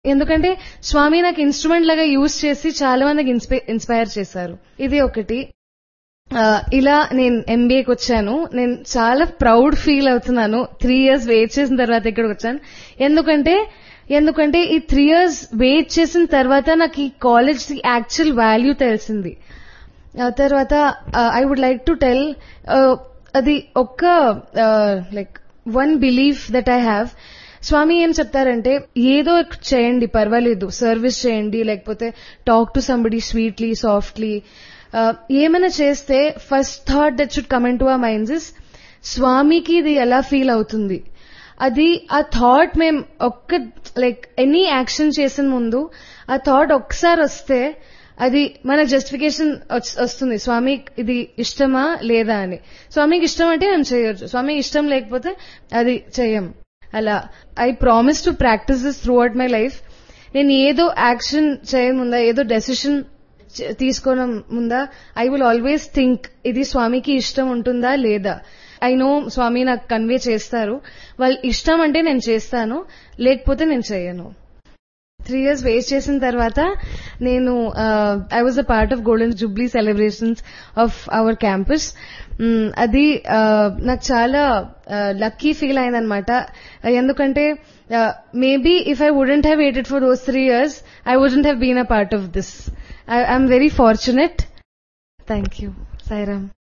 ఎందుకంటే స్వామి నాకు ఇన్స్ట్రుమెంట్ లాగా యూజ్ చేసి చాలా మందికి ఇన్స్పైర్ చేశారు ఇది ఒకటి ఆ, ఇలా నేను ఎంబీఏకి వచ్చాను నేను చాలా ప్రౌడ్ ఫీల్ అవుతున్నాను త్రీ ఇయర్స్ వెయిట్ చేసిన తర్వాత ఇక్కడికి వచ్చాను ఎందుకంటే ఎందుకంటే ఈ త్రీ ఇయర్స్ వెయిట్ చేసిన తర్వాత నాకు ఈ కాలేజ్ యాక్చువల్ వాల్యూ తెలిసింది ఆ తర్వాత I would like to tell అది ఒక్క like one belief that I have Swami ఏం చెప్తారంటే ఏదో ఒకటి చేయండి పర్వాలేదు సర్వీస్ చేయండి లేకపోతే talk to somebody sweetly softly ఏమైనా చేస్తే first thought that should come in to our minds is స్వామికి ఇది ఎలా ఫీల్ అవుతుంది అది ఆ థాట్ మేం ఒక్క లైక్ ఎనీ యాక్షన్ చేసిన ముందు ఆ థాట్ ఒక్కసారి వస్తే అది మనకు జస్టిఫికేషన్ వస్తుంది స్వామి ఇది ఇష్టమా లేదా అని స్వామికి ఇష్టం అంటే మేము చేయొచ్చు స్వామికి ఇష్టం లేకపోతే అది చెయ్యం అలా I promise to practice this throughout my life నేను ఏదో యాక్షన్ చేయముందా ఏదో డెసిషన్ తీసుకోవడం ముందా ఐ విల్ ఆల్వేస్ థింక్ ఇది స్వామికి ఇష్టం ఉంటుందా లేదా ఐ నో స్వామి నాకు కన్వే చేస్తారు వాళ్ళు ఇష్టం అంటే నేను చేస్తాను లేకపోతే నేను చేయను త్రీ ఇయర్స్ వేస్ట్ చేసిన తర్వాత నేను I was a part of golden jubilee celebrations of our campus అది uh, నాకు చాలా లక్కీ ఫీల్ అయిందనమాట ఎందుకంటే maybe if I wouldn't have waited for those three years I wouldn't have been a part of this I'm very fortunate thank you Sairam